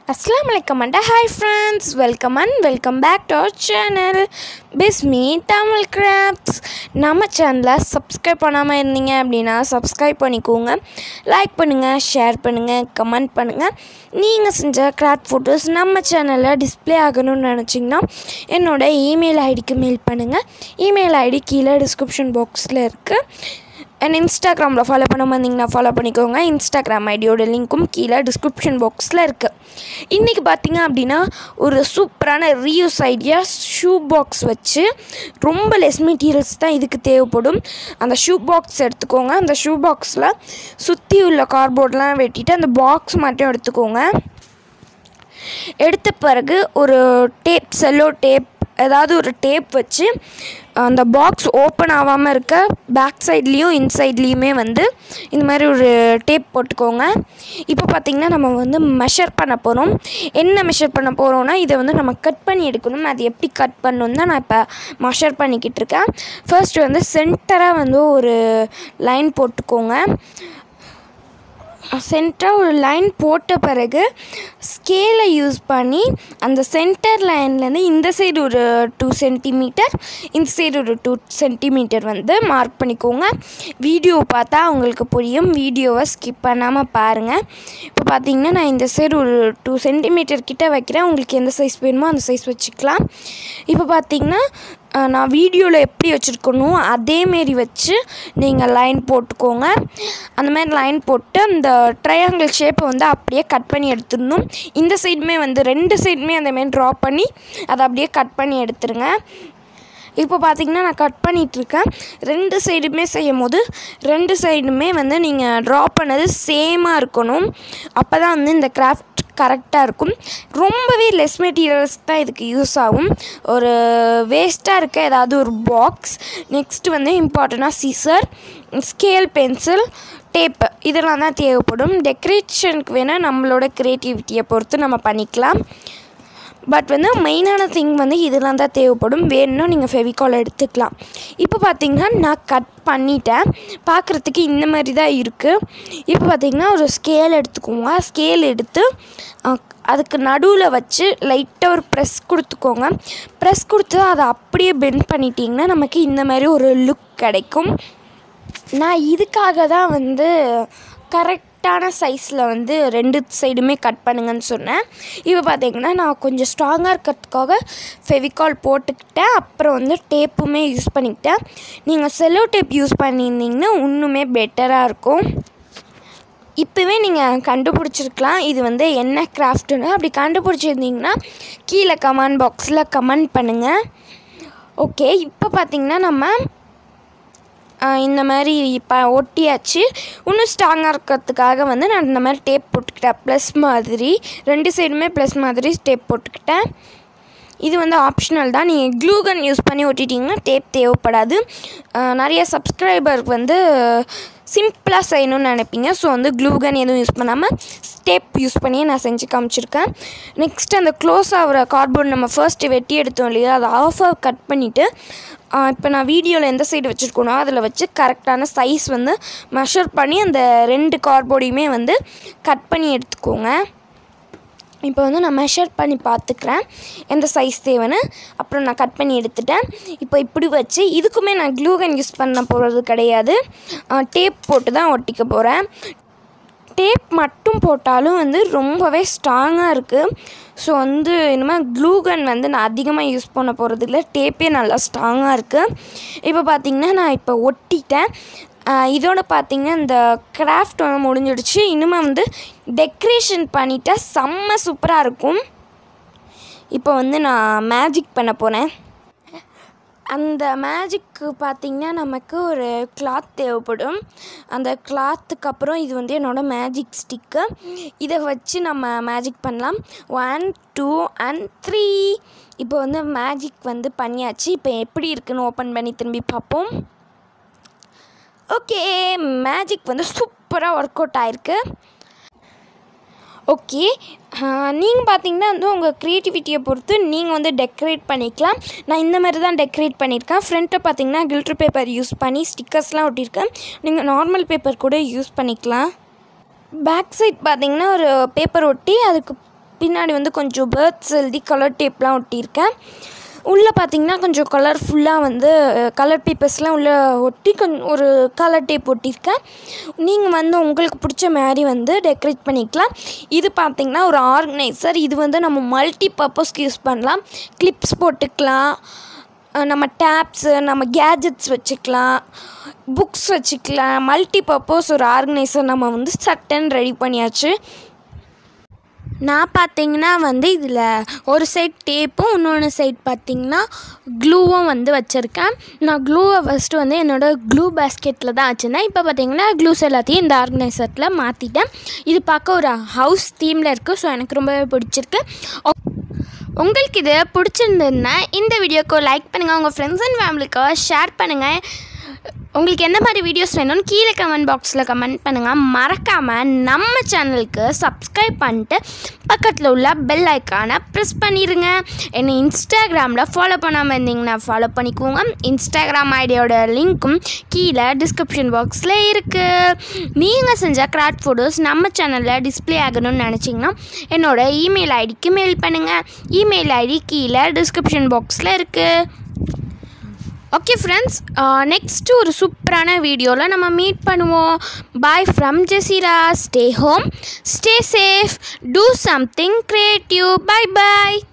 அஸ்லாம் வலைக்கம் and hi friends welcome and welcome back to our channel Bismi Tamil crafts நம்ம சேனலை சப்ஸ்கிரைப் பண்ணாமல் இருந்தீங்க அப்படின்னா சப்ஸ்கிரைப் பண்ணிக்கோங்க லைக் பண்ணுங்கள் ஷேர் பண்ணுங்கள் கமெண்ட் பண்ணுங்கள் நீங்கள் செஞ்ச கிராஃப்ட் ஃபோட்டோஸ் நம்ம சேனலில் டிஸ்ப்ளே ஆகணும்னு நினச்சிங்கன்னா என்னோட இமெயில் ஐடிக்கு மெயில் பண்ணுங்கள் இமெயில் ஐடி கீழே டிஸ்கிரிப்ஷன் பாக்ஸில் இருக்குது அண்ட் இன்ஸ்டாகிராமில் ஃபாலோ பண்ண வந்தீங்கன்னா ஃபாலோ பண்ணிக்கோங்க இன்ஸ்டாகிராம் ஐடியோட லிங்க்கும் கீழே டிஸ்கிரிப்ஷன் பாக்ஸில் இருக்குது இன்றைக்கி பார்த்தீங்க அப்படின்னா ஒரு சூப்பரான ரீயூஸ் ஐடியா ஷூ பாக்ஸ் வச்சு ரொம்ப லெஸ் மெட்டீரியல்ஸ் தான் இதுக்கு தேவைப்படும் அந்த ஷூ பாக்ஸ் எடுத்துக்கோங்க அந்த ஷூ பாக்ஸில் சுற்றி உள்ள கார்போர்ட்லாம் வெட்டிட்டு அந்த பாக்ஸ் மட்டும் எடுத்துக்கோங்க எடுத்த பிறகு ஒரு டேப் செல்லோ டேப் ஏதாவது ஒரு டேப் வச்சு அந்த பாக்ஸ் ஓப்பன் ஆகாமல் இருக்க பேக் சைட்லேயும் இன்சைட்லேயுமே வந்து இந்த மாதிரி ஒரு டேப் போட்டுக்கோங்க இப்போ பார்த்திங்கன்னா நம்ம வந்து மெஷர் பண்ண போகிறோம் என்ன மெஷர் பண்ண போகிறோம்னா இதை வந்து நம்ம கட் பண்ணி எடுக்கணும் அது எப்படி கட் பண்ணணும் தான் நான் இப்போ மெஷர் பண்ணிக்கிட்டு இருக்கேன் ஃபர்ஸ்ட் வந்து சென்டராக வந்து ஒரு லைன் போட்டுக்கோங்க சென்டராக ஒரு லைன் போட்ட பிறகு ஸ்கேலை யூஸ் பண்ணி அந்த சென்டர் லைன்லேருந்து இந்த சைடு ஒரு டூ சென்டிமீட்டர் இந்த சைடு ஒரு டூ சென்டிமீட்டர் வந்து மார்க் பண்ணிக்கோங்க வீடியோ பார்த்தா உங்களுக்கு புரியும் வீடியோவை ஸ்கிப் பண்ணாமல் பாருங்கள் இப்போ பார்த்தீங்கன்னா நான் இந்த சைடு ஒரு டூ சென்டிமீட்டர் கிட்ட வைக்கிறேன் உங்களுக்கு எந்த சைஸ் வேணுமோ அந்த சைஸ் வச்சுக்கலாம் இப்போ பார்த்தீங்கன்னா நான் வீடியோவில் எப்படி வச்சுருக்கணும் அதேமாரி வச்சு நீங்கள் லைன் போட்டுக்கோங்க அந்த மாதிரி லைன் போட்டு அந்த ட்ரையாங்கிள் ஷேப்பை வந்து அப்படியே கட் பண்ணி எடுத்துடணும் இந்த சைடுமே வந்து ரெண்டு சைடுமே அந்தமாரி ட்ரா பண்ணி அதை அப்படியே கட் பண்ணி எடுத்துருங்க இப்போ பார்த்தீங்கன்னா நான் கட் பண்ணிகிட்ருக்கேன் ரெண்டு சைடுமே செய்யும் போது ரெண்டு சைடுமே வந்து நீங்கள் ட்ரா பண்ணது சேமாக இருக்கணும் அப்போ தான் வந்து இந்த கிராஃப்ட் கரெக்டாக இருக்கும் ரொம்பவே லெஸ் மெட்டீரியல்ஸ் தான் இதுக்கு யூஸ் ஆகும் ஒரு வேஸ்ட்டாக இருக்க ஏதாவது ஒரு பாக்ஸ் நெக்ஸ்ட்டு வந்து இம்பார்ட்டண்ட்டாக சீசர் ஸ்கேல் பென்சில் டேப்பு இதெல்லாம் தான் தேவைப்படும் டெக்கரேஷனுக்கு வேணால் நம்மளோட க்ரியேட்டிவிட்டியை பொறுத்து நம்ம பண்ணிக்கலாம் பட் வந்து மெயினான திங் வந்து இதெல்லாம் தான் தேவைப்படும் வேணும்னா நீங்கள் ஃபெவிகால் எடுத்துக்கலாம் இப்போ பார்த்தீங்கன்னா நான் கட் பண்ணிட்டேன் பார்க்குறதுக்கு இந்த மாதிரி தான் இருக்குது இப்போ பார்த்தீங்கன்னா ஒரு ஸ்கேல் எடுத்துக்கோங்க ஸ்கேல் எடுத்து அதுக்கு நடுவில் வச்சு லைட்டாக ஒரு ப்ரெஸ் கொடுத்துக்கோங்க ப்ரெஸ் கொடுத்து அதை அப்படியே பெண்ட் பண்ணிட்டிங்கன்னா நமக்கு இந்த மாதிரி ஒரு லுக் கிடைக்கும் நான் இதுக்காக தான் வந்து கரெக்ட் கரெக்டான சைஸில் வந்து ரெண்டு சைடுமே கட் பண்ணுங்கன்னு சொன்னேன் இப்போ பார்த்தீங்கன்னா நான் கொஞ்சம் ஸ்ட்ராங்காக இருக்கிறதுக்காக ஃபெவிகால் போட்டுக்கிட்டேன் அப்புறம் வந்து டேப்புமே யூஸ் பண்ணிக்கிட்டேன் நீங்கள் செல்லோ டேப் யூஸ் பண்ணியிருந்தீங்கன்னா இன்னுமே பெட்டராக இருக்கும் இப்போவே நீங்கள் கண்டுபிடிச்சிருக்கலாம் இது வந்து என்ன கிராஃப்ட்டுன்னு அப்படி கண்டுபிடிச்சிருந்தீங்கன்னா கீழே கமெண்ட் பாக்ஸில் கமெண்ட் பண்ணுங்கள் ஓகே இப்போ பார்த்திங்கன்னா நம்ம இந்த மாதிரி இப்போ ஒட்டியாச்சு இன்னும் ஸ்ட்ராங்காக இருக்கிறதுக்காக வந்து நான் இந்த மாதிரி டேப் போட்டுக்கிட்டேன் ப்ளஸ் மாதிரி ரெண்டு சைடுமே ப்ளஸ் மாதிரி டேப் போட்டுக்கிட்டேன் இது வந்து ஆப்ஷனல் தான் நீங்கள் க்ளூகன் யூஸ் பண்ணி ஒட்டிட்டிங்கன்னா டேப் தேவைப்படாது நிறைய சப்ஸ்கிரைபருக்கு வந்து சிம்பிளாக செய்யணும்னு நினைப்பீங்க ஸோ வந்து க்ளூகன் எதுவும் யூஸ் பண்ணாமல் டேப் யூஸ் பண்ணியே நான் செஞ்சு காமிச்சிருக்கேன் நெக்ஸ்ட் அந்த க்ளோஸ் ஆகிற கார்ட்போர்ட் நம்ம ஃபர்ஸ்ட்டு வெட்டி எடுத்தோம் இல்லையா அதை ஆஃபாக கட் பண்ணிவிட்டு இப்போ நான் வீடியோவில் எந்த சைடு வச்சுருக்கணும் அதில் வச்சு கரெக்டான சைஸ் வந்து மெஷர் பண்ணி அந்த ரெண்டு கார்ட்போர்டையுமே வந்து கட் பண்ணி எடுத்துக்கோங்க இப்போ வந்து நான் மெஷர் பண்ணி பார்த்துக்கிறேன் எந்த சைஸ் தேவைன்னு அப்புறம் நான் கட் பண்ணி எடுத்துட்டேன் இப்போ இப்படி வச்சு இதுக்குமே நான் க்ளூகன் யூஸ் பண்ண போகிறது கிடையாது டேப் போட்டு தான் ஒட்டிக்க போகிறேன் டேப் மட்டும் போட்டாலும் வந்து ரொம்பவே ஸ்ட்ராங்காக இருக்குது ஸோ வந்து இனிமேல் க்ளூகன் வந்து நான் அதிகமாக யூஸ் பண்ண போகிறது இல்லை டேப்பே நல்லா ஸ்ட்ராங்காக இருக்குது இப்போ பார்த்திங்கன்னா நான் இப்போ ஒட்டிட்டேன் இதோட பார்த்திங்கன்னா இந்த கிராஃப்ட் வந்து முடிஞ்சிடுச்சு இனிமேல் வந்து டெக்கரேஷன் பண்ணிட்டா செம்ம சூப்பராக இருக்கும் இப்போ வந்து நான் மேஜிக் பண்ண போகிறேன் அந்த மேஜிக்கு பார்த்திங்கன்னா நமக்கு ஒரு கிளாத் தேவைப்படும் அந்த கிளாத்துக்கு அப்புறம் இது வந்து என்னோடய மேஜிக் ஸ்டிக்கு இதை வச்சு நம்ம மேஜிக் பண்ணலாம் ஒன் டூ அண்ட் த்ரீ இப்போ வந்து மேஜிக் வந்து பண்ணியாச்சு இப்போ எப்படி இருக்குன்னு ஓப்பன் பண்ணி திரும்பி பார்ப்போம் ஓகே மேஜிக் வந்து சூப்பராக ஒர்க் அவுட் ஆயிருக்கு ஓகே நீங்கள் பார்த்தீங்கன்னா வந்து உங்கள் க்ரியேட்டிவிட்டியை பொறுத்து நீங்கள் வந்து டெக்கரேட் பண்ணிக்கலாம் நான் இந்த மாதிரி தான் டெக்கரேட் பண்ணியிருக்கேன் ஃப்ரண்ட்டை பார்த்தீங்கன்னா கில்ட்ரு பேப்பர் யூஸ் பண்ணி ஸ்டிக்கர்ஸ்லாம் ஒட்டியிருக்கேன் நீங்கள் நார்மல் பேப்பர் கூட யூஸ் பண்ணிக்கலாம் பேக் சைட் பார்த்தீங்கன்னா ஒரு பேப்பர் ஒட்டி அதுக்கு பின்னாடி வந்து கொஞ்சம் பேர்ட்ஸ் எழுதி கலர் டேப்லாம் ஒட்டியிருக்கேன் உள்ளே பார்த்தீங்கன்னா கொஞ்சம் கலர்ஃபுல்லாக வந்து கலர் பேப்பர்ஸ்லாம் உள்ளே ஒட்டி கொஞ்சம் ஒரு கலர் டேப் ஒட்டியிருக்கேன் நீங்கள் வந்து உங்களுக்கு பிடிச்ச மாதிரி வந்து டெக்கரேட் பண்ணிக்கலாம் இது பார்த்தீங்கன்னா ஒரு ஆர்கனைசர் இது வந்து நம்ம மல்டி பர்பஸ்க்கு யூஸ் பண்ணலாம் கிளிப்ஸ் போட்டுக்கலாம் அஹ் நம்ம டேப்ஸு நம்ம கேஜெட்ஸ் வச்சுக்கலாம் புக்ஸ் வச்சுக்கலாம் மல்டி பர்பஸ் ஒரு ஆர்கனைசர் நம்ம வந்து சட்டன் ரெடி பண்ணியாச்சு நான் பார்த்தீங்கன்னா வந்து இதில் ஒரு சைட் டேப்பும் இன்னொன்று சைட் பார்த்தீங்கன்னா க்ளூவும் வந்து வச்சுருக்கேன் நான் க்ளூவை ஃபஸ்ட்டு வந்து என்னோடய க்ளூ பேஸ்கெட்டில் தான் வச்சுருந்தேன் இப்போ பார்த்தீங்கன்னா க்ளூஸ் எல்லாத்தையும் இந்த ஆர்கனைசரில் மாற்றிட்டேன் இது பார்க்க ஒரு ஹவுஸ் தீமில் இருக்குது ஸோ எனக்கு ரொம்பவே பிடிச்சிருக்கு உங்களுக்கு இது பிடிச்சிருந்ததுன்னா இந்த வீடியோக்கு லைக் பண்ணுங்கள் உங்கள் ஃப்ரெண்ட்ஸ் அண்ட் ஃபேமிலிக்கு ஷேர் பண்ணுங்கள் உங்களுக்கு எந்த மாதிரி வீடியோஸ் வேணும்னு கீழே கமெண்ட் பாக்ஸில் கமெண்ட் பண்ணுங்கள் மறக்காமல் நம்ம சேனலுக்கு சப்ஸ்கிரைப் பண்ணிட்டு பக்கத்தில் உள்ள பெல் ஐக்கானை ப்ரெஸ் பண்ணிடுங்க என்னை இன்ஸ்டாகிராமில் ஃபாலோ பண்ணாமல் இருந்தீங்கன்னா ஃபாலோ பண்ணிக்கோங்க இன்ஸ்டாகிராம் ஐடியோட லிங்க்கும் கீழே டிஸ்கிரிப்ஷன் பாக்ஸில் இருக்குது நீங்கள் செஞ்ச கிராஃப்ட் ஃபோட்டோஸ் நம்ம சேனலில் டிஸ்ப்ளே ஆகணும்னு நினச்சிங்கன்னா என்னோட இமெயில் ஐடிக்கு மெயில் பண்ணுங்கள் இமெயில் ஐடி கீழே டிஸ்கிரிப்ஷன் பாக்ஸில் இருக்குது ஓகே ஃப்ரெண்ட்ஸ் நெக்ஸ்ட்டு ஒரு சூப்பரான வீடியோவில் நம்ம மீட் பண்ணுவோம் bye from Jazeera stay home stay safe do something creative bye bye